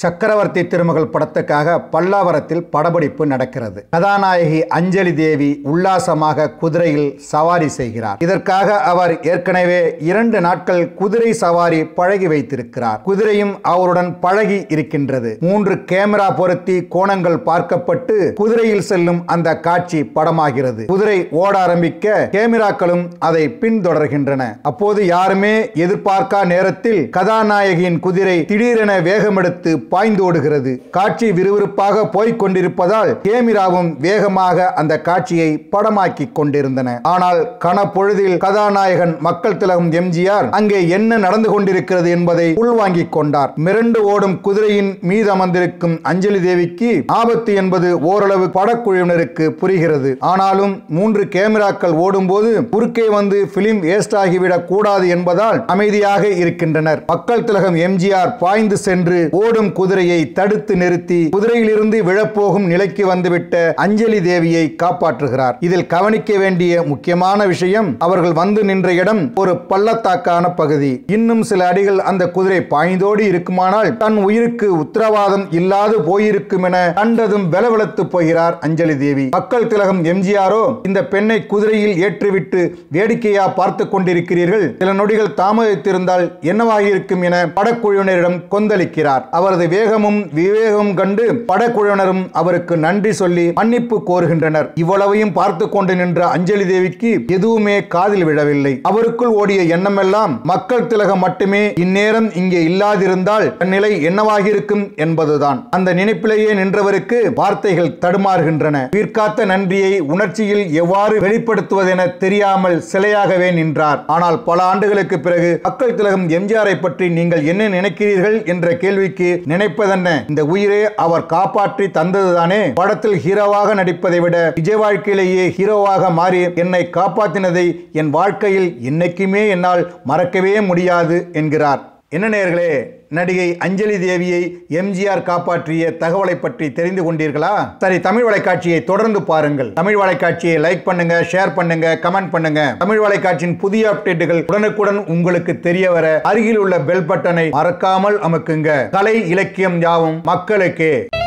சக்கரவர்த்தி திருமகள் படத்துக்காக பல்லாவரத்தில் படப்பிடிப்பு நடக்கிறது கதாநாயகி அஞ்சலி தேவி உல்லாசமாக குதிரையில் சவாரி செய்கிறார் இதற்காக அவர் ஏற்கனவே இரண்டு நாட்கள் குதிரை சவாரி பழகி வைத்திருக்கிறார் குதிரையும் அவருடன் பழகி இருக்கின்றது மூன்று கேமரா பொருத்தி கோணங்கள் பார்க்கப்பட்டு குதிரையில் செல்லும் அந்த காட்சி படமாகிறது குதிரை ஓட ஆரம்பிக்க கேமராக்களும் அதை பின்தொடர்கின்றன அப்போது யாருமே எதிர்பார்க்கா நேரத்தில் கதாநாயகியின் குதிரை திடீரென வேகமெடுத்து பாய்ந்தோடுகிறது காட்சி விறுவிறுப்பாக போய்க் கொண்டிருப்பதால் கேமிராவும் வேகமாக அந்த காட்சியை படமாக்கி கொண்டிருந்தன ஆனால் கனப்பொழுதில் கதாநாயகன் மக்கள் திலகம் எம்ஜிஆர் அங்கே என்ன நடந்து கொண்டிருக்கிறது என்பதை உள்வாங்கிக் கொண்டார் மிரண்டு ஓடும் குதிரையின் மீது அமர்ந்திருக்கும் அஞ்சலி தேவிக்கு ஆபத்து என்பது ஓரளவு படக்குழுவினருக்கு புரிகிறது ஆனாலும் மூன்று கேமராக்கள் ஓடும்போது குறுக்கே வந்து பிலிம் வேஸ்ட் ஆகிவிடக் கூடாது என்பதால் அமைதியாக இருக்கின்றனர் மக்கள் திலகம் எம்ஜிஆர் பாய்ந்து சென்று ஓடும் குதிரையை தடுத்து நிறுத்தி குதிரையிலிருந்து விழப்போகும் நிலைக்கு வந்துவிட்ட அஞ்சலி தேவியை காப்பாற்றுகிறார் இதில் கவனிக்க வேண்டிய முக்கியமான விஷயம் அவர்கள் வந்து நின்ற இடம் ஒரு பள்ளத்தாக்கான பகுதி இன்னும் சில அடிகள் அந்த குதிரை பாய்ந்தோடி இருக்குமானால் தன் உயிருக்கு உத்தரவாதம் இல்லாது போயிருக்கும் என கண்டதும் வெலவெலத்து போகிறார் அஞ்சலி தேவி மக்கள் திலகம் எம்ஜிஆரோ இந்த பெண்ணை குதிரையில் ஏற்றிவிட்டு வேடிக்கையா பார்த்து கொண்டிருக்கிறீர்கள் சில நொடிகள் தாமதித்திருந்தால் என்னவாகியிருக்கும் என படக்குழுவினரிடம் கொந்தளிக்கிறார் அவரது வேகமும் விவேகமும் கண்டு படக்குழுவினரும் அவருக்கு நன்றி சொல்லி மன்னிப்பு கோருகின்றனர் இவ்வளவையும் பார்த்து கொண்டு நின்ற அஞ்சலி தேவிக்கு எதுவுமே காதில் விழவில்லை அவருக்குள் ஓடிய எண்ணமெல்லாம் மக்கள் திலகம் மட்டுமே இந்நேரம் இங்கே இல்லாதிருந்தால் நிலை என்னவாகியிருக்கும் என்பதுதான் அந்த நினைப்பிலேயே நின்றவருக்கு வார்த்தைகள் தடுமாறுகின்றன உயிர்காத்த நன்றியை உணர்ச்சியில் எவ்வாறு வெளிப்படுத்துவதென தெரியாமல் சிலையாகவே நின்றார் ஆனால் பல ஆண்டுகளுக்கு பிறகு மக்கள் திலகம் எம்ஜிஆரை பற்றி நீங்கள் என்ன நினைக்கிறீர்கள் என்ற கேள்விக்கு நினைப்பதென்ன இந்த உயிரே அவர் காப்பாற்றி தந்ததுதானே படத்தில் ஹீரோவாக நடிப்பதை விட விஜய் வாழ்க்கையிலேயே ஹீரோவாக மாறி என்னை காப்பாற்றினதை என் வாழ்க்கையில் என்னைக்குமே என்னால் மறக்கவே முடியாது என்கிறார் என்ன நேயர்களே நடிகை அஞ்சலி தேவியை எம்ஜிஆர் காப்பாற்றிய தகவலை பற்றி தெரிந்து கொண்டீர்களா சரி தமிழ் வலைக்காட்சியை தொடர்ந்து பாருங்கள் தமிழ் வலைக்காட்சியை லைக் பண்ணுங்க ஷேர் பண்ணுங்க கமெண்ட் பண்ணுங்க தமிழ் வலைக்காட்சியின் புதிய அப்டேட்டுகள் உடனுக்குடன் உங்களுக்கு தெரிய வர அருகில் உள்ள பெல் பட்டனை மறக்காமல் அமுக்குங்க கலை இலக்கியம் யாவும் மக்களுக்கே